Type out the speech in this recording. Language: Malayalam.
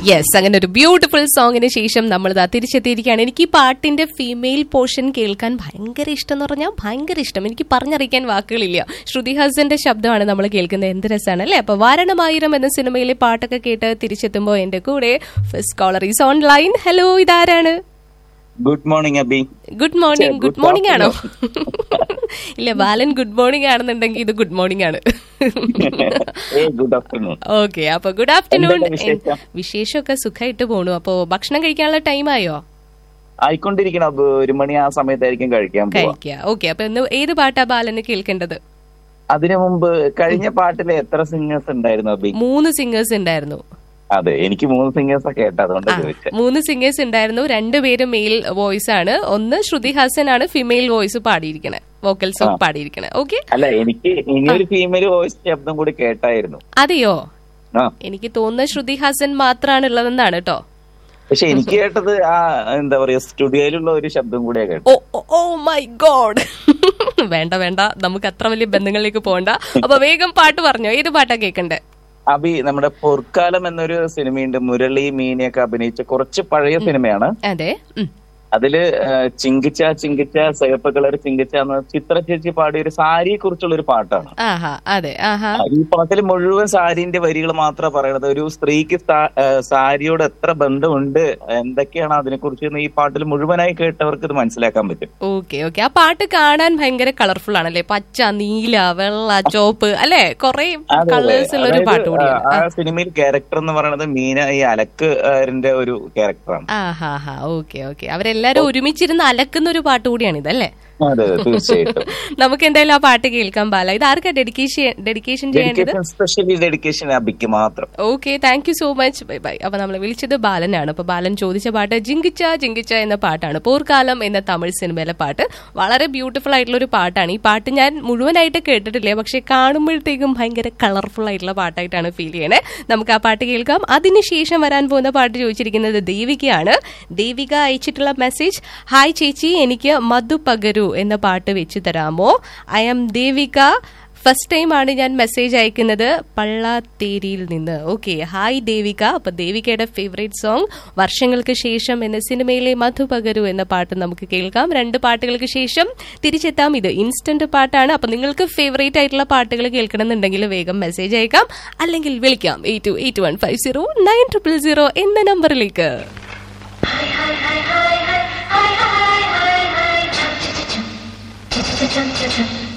യെസ് അങ്ങനെ ഒരു ബ്യൂട്ടിഫുൾ സോങ്ങിന് ശേഷം നമ്മൾ ഇതാ തിരിച്ചെത്തിയിരിക്കുകയാണ് എനിക്ക് ഈ പാട്ടിന്റെ ഫീമെയിൽ പോർഷൻ കേൾക്കാൻ ഭയങ്കര ഇഷ്ടം എന്ന് പറഞ്ഞാൽ ഭയങ്കര ഇഷ്ടം എനിക്ക് പറഞ്ഞറിയിക്കാൻ വാക്കുകളില്ല ശ്രുതി ഹാസന്റെ ശബ്ദമാണ് നമ്മൾ കേൾക്കുന്നത് എന്ത് രസമാണ് അല്ലേ അപ്പൊ വാരണമായിരം എന്ന സിനിമയിലെ പാട്ടൊക്കെ കേട്ട് തിരിച്ചെത്തുമ്പോൾ എന്റെ കൂടെ first caller is online hello ഇതാരാണ് good morning Abi good morning good good morning ആണോ ഇല്ല ബാലൻ ഗുഡ് മോർണിംഗ് ആണെന്നുണ്ടെങ്കിൽ ഇത് ഗുഡ് മോർണിംഗ് ആണ് ഏ ഗുഡ് ആഫ്റ്റർനൂൺ ഓക്കെ അപ്പൊ ഗുഡ് ആഫ്റ്റർനൂൺ എന്താണ് വിശേഷം? വിശേഷമൊക്കെ സുഖമായിട്ട് പോണു അപ്പൊ ഭക്ഷണം കഴിക്കാനുള്ള ടൈം ആയോ ആയിക്കൊണ്ടിരിക്കണം അബ് ഒരു മണി ആ സമയത്തായിരിക്കും കഴിക്കാൻ പോവാ കഴിക്കുക ഓക്കെ അപ്പൊ ഇന്ന് ഏത് പാട്ടാ ബാലന് കേൾക്കേണ്ടത് അതിനു മുമ്പ് കഴിഞ്ഞ പാട്ടിൽ എത്ര സിംഗേഴ്സ് ഉണ്ടായിരുന്നു അബി മൂന്ന് സിംഗേഴ്സ് ഉണ്ടായിരുന്നു അതെ എനിക്ക് മൂന്ന് സിംഗേഴ്സ് ഒക്കെ കേട്ടോ അതുകൊണ്ട് ആ, ചോദിച്ചത് മൂന്ന് സിംഗേഴ്സ് ഉണ്ടായിരുന്നു രണ്ടുപേരും മെയിൽ വോയിസ് ആണ് ഒന്ന് ശ്രുതി ഹാസൻ ആണ് ഫിമെയിൽ വോയിസ് പാടിയിരിക്കണേ വോക്കൽ സോങ് പാടിയിരിക്കണേ ഓക്കെ അല്ല എനിക്ക് ഇനിയൊരു ഫീമെയിൽ വോയിസ് ശബ്ദം കൂടി കേട്ടായിരുന്നു അതെയോ ആ എനിക്ക് തോന്നുന്നത് ശ്രുതി ഹാസൻ മാത്രമാണ് ഉള്ളതെന്നാണ് കേട്ടോ പക്ഷെ എനിക്ക് കേട്ടത് ആ എന്താ പറയാ സ്റ്റുഡിയോയിലുള്ള ഒരു ശബ്ദം കൂടിയാ കേട്ടത് ഓ ഓ മൈ ഗോഡ് വേണ്ട വേണ്ട നമുക്ക് അത്ര വലിയ ബന്ധങ്ങളിലേക്ക് പോകണ്ട അപ്പൊ വേഗം പാട്ട് പറഞ്ഞോ ഏത് പാട്ടാ കേൾക്കണ്ടേ അബി നമ്മുടെ പൊർക്കാലം എന്നൊരു സിനിമയുണ്ട് മുരളി മീനയൊക്കെ അഭിനയിച്ച കുറച്ച് പഴയ സിനിമയാണ് അതെ ഉം. അതില് ആ, ചിങ്കിച്ച ചിങ്കിച്ച സേപ്പ് കളർ ചിങ്കിച്ച എന്ന ചിത്ര ചേച്ചി പാടിയ ഒരു സാരിയെ കുറിച്ചുള്ള ഒരു പാട്ടാണ് ആഹാ അതെ ആഹാ ഈ പാട്ടിൽ മുഴുവൻ സാരിന്റെ വരികൾ മാത്രമേ പറയണത് ഒരു സ്ത്രീക്ക് സാ- ആ, സാരിയോട് എത്ര ബന്ധമുണ്ട് എന്തൊക്കെയാണ് അതിനെ കുറിച്ച് ഈ പാട്ടിൽ മുഴുവനായി കേട്ടവർക്ക് ഇത് മനസ്സിലാക്കാൻ പറ്റും ഓക്കെ ഓക്കെ ആ പാട്ട് കാണാൻ ഭയങ്കര കളർഫുൾ ആണല്ലേ പച്ച നീല വെള്ള ചോപ്പ് അല്ലെ കൊറേ അതെ, അതെ. കളേഴ്സ് ഉള്ള ഒരു അതായത്, പാട്ട് കൂടിയാണ് ആ സിനിമയിൽ ക്യാരക്ടർ എന്ന് പറയുന്നത് മീന ഈ അലക്ക് ഒരു ക്യാരക്ടറാണ് ആഹാ ഹാ ഓക്കെ ഓക്കെ അവരെല്ലാരും ഒരുമിച്ചിരുന്ന് അലക്കുന്ന ഒരു പാട്ട് കൂടിയാണ് ഇതല്ലേ അതെ തീർച്ചയായിട്ടും നമുക്ക് എന്തായാലും ആ പാട്ട് കേൾക്കാൻ പാല ഇത് ആർക്കാ ഡെഡിക്കേഷൻ ഡെഡിക്കേഷൻ ചെയ്യേണ്ടത് ഡെഡിക്കേഷൻ സ്പെഷ്യലി ഡെഡിക്കേഷൻ അബിക്ക് മാത്രം okay thank you so much bye bye അപ്പൊ നമ്മൾ വിളിച്ചത് ബാലനാണ് അപ്പൊ ബാലൻ ചോദിച്ച പാട്ട് ജിങ്കിച്ച ജിങ്കിച്ച എന്ന പാട്ടാണ് പോർക്കാലം എന്ന തമിഴ് സിനിമയിലെ പാട്ട് വളരെ ബ്യൂട്ടിഫുൾ ആയിട്ടുള്ള ഒരു പാട്ടാണ് ഈ പാട്ട് ഞാൻ മുഴുവനായിട്ട് കേട്ടിട്ടില്ല പക്ഷെ കാണുമ്പോഴത്തേക്കും ഭയങ്കര കളർഫുൾ ആയിട്ടുള്ള പാട്ടായിട്ടാണ് ഫീൽ ചെയ്യണേ നമുക്ക് ആ പാട്ട് കേൾക്കാം അതിനുശേഷം വരാൻ പോകുന്ന പാട്ട് ചോദിച്ചിരിക്കുന്നത് ദേവികയാണ് ദേവിക അയച്ചിട്ടുള്ള മെസ്സേജ് ഹായ് ചേച്ചി എനിക്ക് മധു പകരു എന്ന പാട്ട് വെച്ച് തരാമോ I'm Devika first time ആണ് ഞാൻ മെസ്സേജ് അയക്കുന്നത് പള്ളാത്തേരിയിൽ നിന്ന് ഓക്കെ ഹായ് ദേവിക അപ്പൊ ദേവികയുടെ ഫേവറേറ്റ് സോങ് വർഷങ്ങൾക്ക് ശേഷം എന്ന സിനിമയിലെ മധുപകരു എന്ന പാട്ട് നമുക്ക് കേൾക്കാം രണ്ട് പാട്ടുകൾക്ക് ശേഷം തിരിച്ചെത്താം ഇത് ഇൻസ്റ്റന്റ് പാട്ടാണ് അപ്പൊ നിങ്ങൾക്ക് ഫേവറേറ്റ് ആയിട്ടുള്ള പാട്ടുകൾ കേൾക്കണമെന്നുണ്ടെങ്കിൽ വേഗം മെസ്സേജ് അയക്കാം അല്ലെങ്കിൽ വിളിക്കാം eight two eight one five zero nine triple zero എന്ന നമ്പറിലേക്ക് Chum chum chum chum chum chum chum chum chum